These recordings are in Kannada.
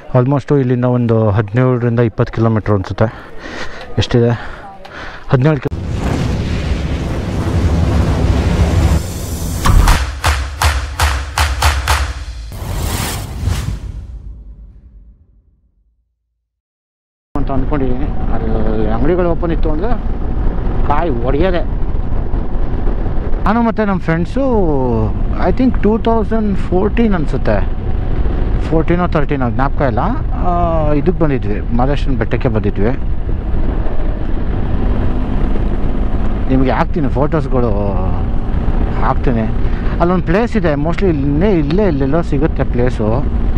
ಆಲ್ಮೋಸ್ಟು ಇಲ್ಲಿಂದ ಒಂದು ಹದಿನೇಳರಿಂದ ಇಪ್ಪತ್ತು ಕಿಲೋಮೀಟ್ರ್ ಅನಿಸುತ್ತೆ ಎಷ್ಟಿದೆ ಹದಿನೇಳು ಕಿ ಅಂತ ಅಂದ್ಕೊಂಡಿದ್ದೀನಿ ಅಲ್ಲಿ ಅಂಗಡಿಗಳು ಓಪನ್ ಇತ್ತು ಅಂದರೆ ಕಾಯಿ ಒಡೆಯೋದೆ ನಾನು ಮತ್ತು ನಮ್ಮ friends I think two thousand fourteen ಅನಿಸುತ್ತೆ ಫೋರ್ಟೀನೋ ತರ್ಟೀನೋ ಜ್ಞಾಪಕ ಇಲ್ಲ ಇದಕ್ಕೆ ಬಂದಿದ್ವಿ ಮಹಾರಾಷ್ಟ್ರನ ಬೆಟ್ಟಕ್ಕೆ ಬಂದಿದ್ವಿ ನಿಮಗೆ ಹಾಕ್ತೀನಿ ಫೋಟೋಸ್ಗಳು ಹಾಕ್ತೀನಿ ಅಲ್ಲೊಂದು ಪ್ಲೇಸ್ ಇದೆ ಮೋಸ್ಟ್ಲಿ ಇಲ್ಲೇ ಇಲ್ಲೇ ಇಲ್ಲೆಲ್ಲೋ ಸಿಗುತ್ತೆ ಪ್ಲೇಸು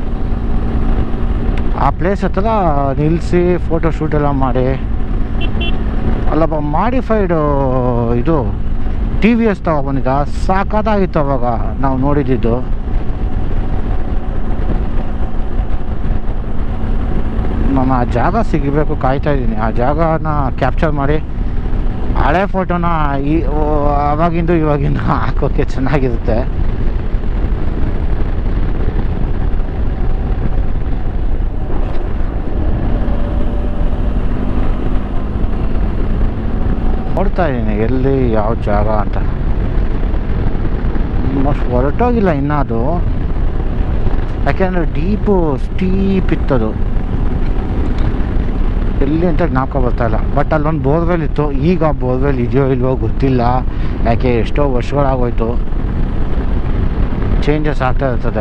ಆ ಪ್ಲೇಸ್ ಹತ್ರ ನಿಲ್ಲಿಸಿ ಫೋಟೋ ಶೂಟ್ ಎಲ್ಲ ಮಾಡಿ ಅಲ್ಲಪ್ಪ ಮಾಡಿಫೈಡು ಇದು ಟಿ ವಿ ಎಸ್ ತಗೊಬಂದಿದ್ದ ಸಾಕಾಗಿತ್ತು ಅವಾಗ ನಾವು ನೋಡಿದ್ದು ನಾನು ಆ ಜಾಗ ಸಿಗಬೇಕು ಕಾಯ್ತಾ ಇದ್ದೀನಿ ಆ ಜಾಗನ ಕ್ಯಾಪ್ಚರ್ ಮಾಡಿ ಹಳೆ ಫೋಟೋನ ಈ ಓ, ಅವಾಗಿಂದು ಇವಾಗಿಂದು ಹಾಕೋಕ್ಕೆ ಚೆನ್ನಾಗಿರುತ್ತೆ ನೋಡ್ತಾ ಇದ್ದೀನಿ ಎಲ್ಲಿ ಯಾವ ಜಾಗ ಅಂತ ಮೋಸ್ಟ್ ಹೊರಟೋಗಿಲ್ಲ ಇನ್ನೂ ಅದು ಯಾಕೆಂದರೆ ಡೀಪು ಸ್ಟೀಪ್ ಇತ್ತದು ಎಲ್ಲಿ ಅಂತ ಜ್ಞಾಪಕ ಬರ್ತಾ ಇಲ್ಲ ಬಟ್ ಅಲ್ಲೊಂದು ಬೋರ್ವೆಲ್ ಇತ್ತು ಈಗ ಆ ಬೋರ್ವೆಲ್ ಇದೆಯೋ ಇಲ್ವೋ ಗೊತ್ತಿಲ್ಲ ಯಾಕೆ ಎಷ್ಟೋ ವರ್ಷಗಳಾಗೋಯ್ತು ಚೇಂಜಸ್ ಆಗ್ತಾ ಇರ್ತದೆ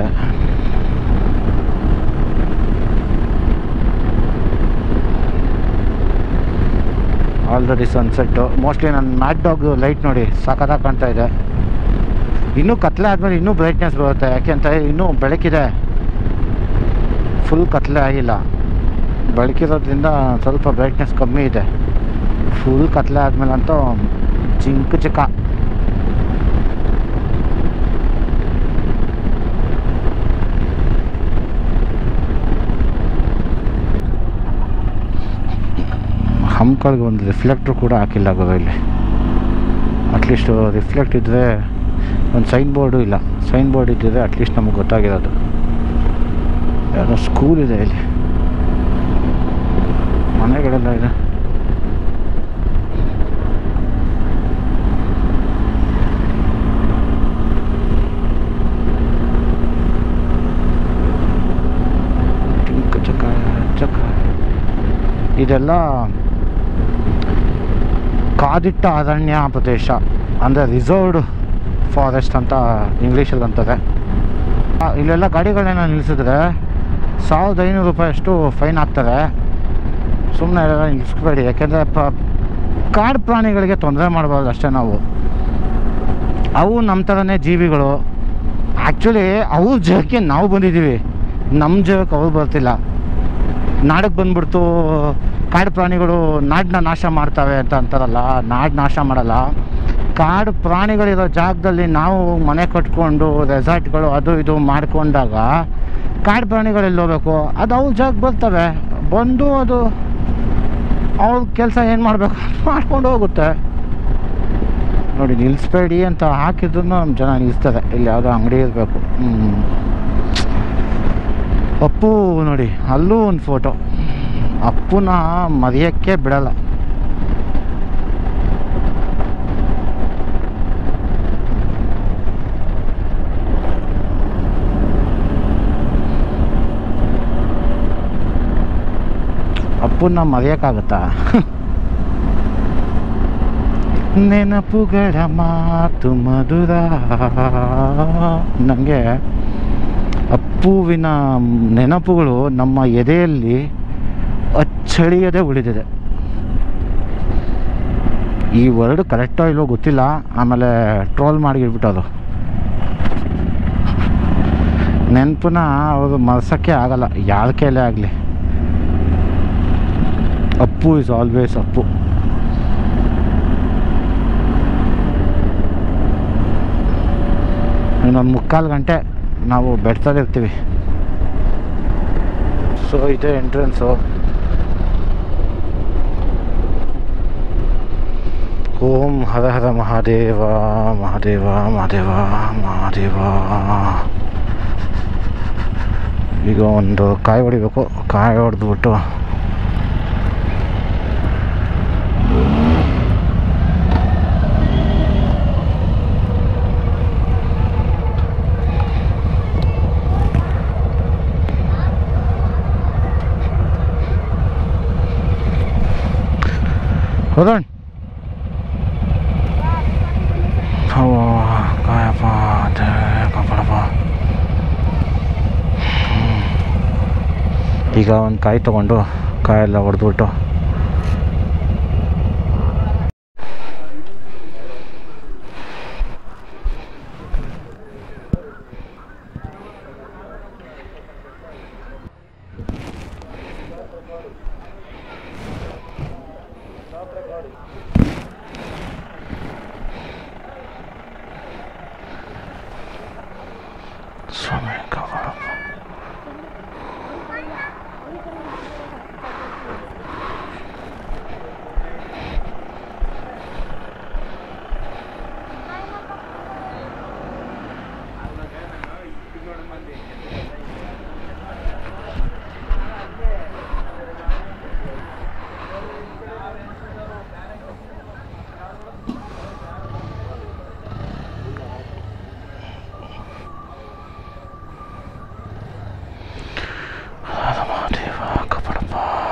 ಆಲ್ರೆಡಿ ಸನ್ಸೆಟ್ಟು ಮೋಸ್ಟ್ಲಿ ನನ್ನ ಮ್ಯಾಟ್ ಡಾಗ್ ಲೈಟ್ ನೋಡಿ ಸಖತ್ತಾಗಿ ಕಾಣ್ತಾ ಇದೆ ಇನ್ನೂ ಕತ್ಲೆ ಆದಮೇಲೆ ಇನ್ನೂ ಬ್ರೈಟ್ನೆಸ್ ಬರುತ್ತೆ ಯಾಕೆಂತ ಇನ್ನೂ ಬೆಳಕಿದೆ ಫುಲ್ ಕತ್ಲೆ ಆಗಿಲ್ಲ ಬೆಳಕಿರೋದ್ರಿಂದ ಸ್ವಲ್ಪ ಬ್ರೈಟ್ನೆಸ್ ಕಮ್ಮಿ ಇದೆ ಫುಲ್ ಕತ್ಲೆ ಆದಮೇಲೆ ಅಂತೂ ಚಿಂಕ್ ಚಿಕ್ಕ ಹಮ್ಕಳ್ಗೆ ಒಂದು ರಿಫ್ಲೆಕ್ಟ್ರ್ ಕೂಡ ಹಾಕಿಲ್ಲ ಗುರು ಇಲ್ಲಿ ಅಟ್ಲೀಸ್ಟ್ ರಿಫ್ಲೆಕ್ಟ್ ಇದ್ದರೆ ಒಂದು ಸೈನ್ ಬೋರ್ಡು ಇಲ್ಲ ಸೈನ್ ಬೋರ್ಡ್ ಇದ್ದಿದ್ರೆ ಅಟ್ಲೀಸ್ಟ್ ನಮಗೆ ಗೊತ್ತಾಗಿರೋದು ಯಾವುದೋ ಸ್ಕೂಲ್ ಇದೆ ಇಲ್ಲಿ ಮನೆಗಳೆಲ್ಲ ಇದೆ ಟಿಂಕ್ ಚಕ ಚಕ ಇದೆಲ್ಲ ಕಾದಿಟ್ಟ ಅರಣ್ಯ ಪ್ರದೇಶ ಅಂದರೆ ರಿಸರ್ವ್ಡ್ ಫಾರೆಸ್ಟ್ ಅಂತ ಇಂಗ್ಲೀಷಲ್ಲಿ ಅಂತಾರೆ ಆ, ಇಲ್ಲೆಲ್ಲ ಗಾಡಿಗಳನ್ನ ನಿಲ್ಲಿಸಿದ್ರೆ ಸಾವಿರದ ಐನೂರು ರೂಪಾಯಿ ಅಷ್ಟು ಫೈನ್ ಹಾಕ್ತಾರೆ ಸುಮ್ಮನೆ ಎಲ್ಲ ನಿಲ್ಲಿಸ್ಬೇಡಿ ಯಾಕೆಂದರೆ ಪ ಕಾಡು ಪ್ರಾಣಿಗಳಿಗೆ ತೊಂದರೆ ಮಾಡಬಾರ್ದು ಅಷ್ಟೇ ನಾವು ಅವು ನಮ್ಮ ಥರನೇ ಜೀವಿಗಳು ಆ್ಯಕ್ಚುಲಿ ಅವ್ರ ಜಾಗಕ್ಕೆ ನಾವು ಬಂದಿದ್ದೀವಿ ನಮ್ಮ ಜಾಗಕ್ಕೆ ಅವ್ರು ಬರ್ತಿಲ್ಲ ನಾಡಕ್ಕೆ ಬಂದ್ಬಿಡ್ತು ಕಾಡು ಪ್ರಾಣಿಗಳು ನಾಡನ್ನ ನಾಶ ಮಾಡ್ತವೆ ಅಂತ ಅಂತಾರಲ್ಲ ನಾಡು ನಾಶ ಮಾಡಲ್ಲ ಕಾಡು ಪ್ರಾಣಿಗಳಿರೋ ಜಾಗದಲ್ಲಿ ನಾವು ಮನೆ ಕಟ್ಕೊಂಡು ರೆಸಾರ್ಟ್ಗಳು ಅದು ಇದು ಮಾಡ್ಕೊಂಡಾಗ ಕಾಡು ಪ್ರಾಣಿಗಳೆಲ್ಲಿ ಹೋಗ್ಬೇಕು ಅದು ಅವ್ರ ಜಾಗ ಬರ್ತವೆ ಬಂದು ಅದು ಅವ್ರ ಕೆಲಸ ಏನು ಮಾಡಬೇಕು ಮಾಡ್ಕೊಂಡು ಹೋಗುತ್ತೆ ನೋಡಿ ನಿಲ್ಲಿಸ್ಬೇಡಿ ಅಂತ ಹಾಕಿದ್ರು ನಮ್ಮ ಜನ ನಿಲ್ಲಿಸ್ತಾರೆ ಇಲ್ಲಿ ಯಾವುದೋ ಅಂಗಡಿ ಇರಬೇಕು ಹ್ಞೂ ಅಪ್ಪು ನೋಡಿ ಅಲ್ಲೂ ಒಂದು ಫೋಟೋ ಅಪ್ಪುನ ಮರೆಯೋಕ್ಕೆ ಬಿಡಲ್ಲ ಅಪ್ಪುನ ಮರೆಯೋಕ್ಕಾಗತ್ತಾ ನೆನಪುಗಳ ಮಾತು ಮಧುರ ನನಗೆ ಅಪ್ಪುವಿನ ನೆನಪುಗಳು ನಮ್ಮ ಎದೆಯಲ್ಲಿ ಅಚ್ಚಳಿಯದೆ ಉಳಿದಿದೆ ಈ ವರ್ಡ್ ಕರೆಕ್ಟೋ ಇಲ್ವೋ ಗೊತ್ತಿಲ್ಲ ಆಮೇಲೆ ಟ್ರೋಲ್ ಮಾಡಿಬಿಟ್ಟದು ನೆನಪನ್ನ ಅವರು ಮರ್ಸೋಕ್ಕೆ ಆಗಲ್ಲ ಯಾರ ಕೈಲೇ ಆಗಲಿ ಅಪ್ಪು ಇಸ್ ಆಲ್ವೇಸ್ ಅಪ್ಪು ಇನ್ನೊಂದು ಮುಕ್ಕಾಲು ಗಂಟೆ ನಾವು ಬೆಡ್ತಲ್ಲಿ ಇರ್ತೀವಿ ಸೊ ಇದೆ ಎಂಟ್ರೆನ್ಸು ಓಂ ಹರ ಹರ ಮಹಾದೇವ ಮಹಾದೇವ ಮಹಾದೇವ ಮಹಾದೇವ ಈಗ ಒಂದು ಕಾಯಿ ಹೊಡಿಬೇಕು ಕಾಯಿ ಹೊಡೆದ್ಬಿಟ್ಟು ಹೌದಣ್ಣ ಓ ಕಾಯಪ್ಪ ಅದೇ ಕಾಪಾಡಪ್ಪ ಹ್ಮ್. ಈಗ ಒಂದು ಕಾಯಿ ತೊಗೊಂಡು ಕಾಯೆಲ್ಲ ಹೊಡೆದ್ಬಿಟ್ಟು ಸ್ವಾಮಿ ಕಾಪಾಡಪ್ಪ ದೇವ ಕಾಪಾಡಪ್ಪ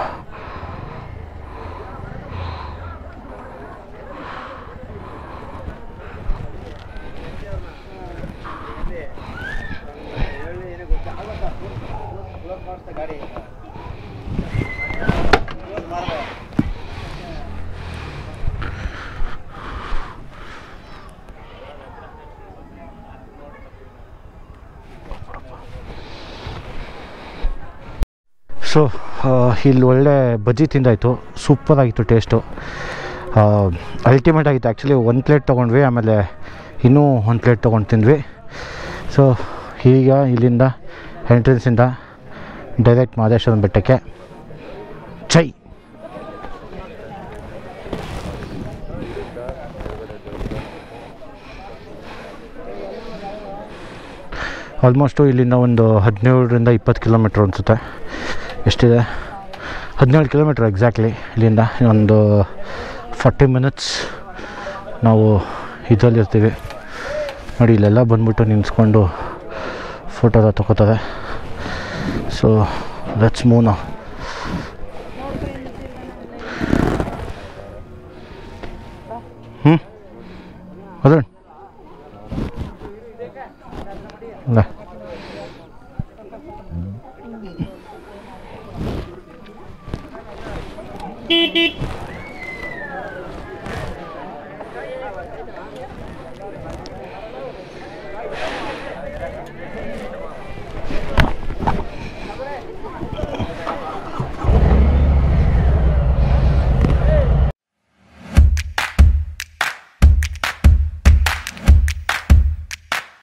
ಸೊ ಇಲ್ಲಿ ಒಳ್ಳೆ ಬಜ್ಜಿ ತಿಂದಾಯಿತು ಸೂಪರಾಗಿತ್ತು ಟೇಸ್ಟು ಅಲ್ಟಿಮೇಟ್ ಆಗಿತ್ತು ಆ್ಯಕ್ಚುಲಿ ಒಂದು ಪ್ಲೇಟ್ ತೊಗೊಂಡ್ವಿ ಆಮೇಲೆ ಇನ್ನೂ ಒಂದು ಪ್ಲೇಟ್ ತೊಗೊಂಡು ತಿಂದ್ವಿ ಸೊ ಈಗ ಇಲ್ಲಿಂದ ಎಂಟ್ರೆನ್ಸಿಂದ ಡೈರೆಕ್ಟ್ ಮಹದೇಶ್ವರನ ಬೆಟ್ಟಕ್ಕೆ ಚೈ ಆಲ್ಮೋಸ್ಟು ಇಲ್ಲಿಂದ ಒಂದು ಹದಿನೇಳರಿಂದ ಇಪ್ಪತ್ತು ಕಿಲೋಮೀಟ್ರ್ ಅನಿಸುತ್ತೆ ಎಷ್ಟಿದೆ ಹದಿನೇಳು ಕಿಲೋಮೀಟ್ರ್ ಎಕ್ಸಾಕ್ಟ್ಲಿ ಇಲ್ಲಿಂದ ಒಂದು ಫಾರ್ಟಿ ಮಿನಿಟ್ಸ್ ನಾವು ಇದರಲ್ಲಿರ್ತೀವಿ ನೋಡಿ ಇಲ್ಲೆಲ್ಲ ಬಂದ್ಬಿಟ್ಟು ನಿಂತ್ಕೊಂಡು ಫೋಟೋ ಎಲ್ಲ ತಗೋತಾರೆ ಸೊ ಲೆಟ್ಸ್ ಮೂವ್ ನಾವು ಹ್ಞೂ ಅದೇ ಇಲ್ಲ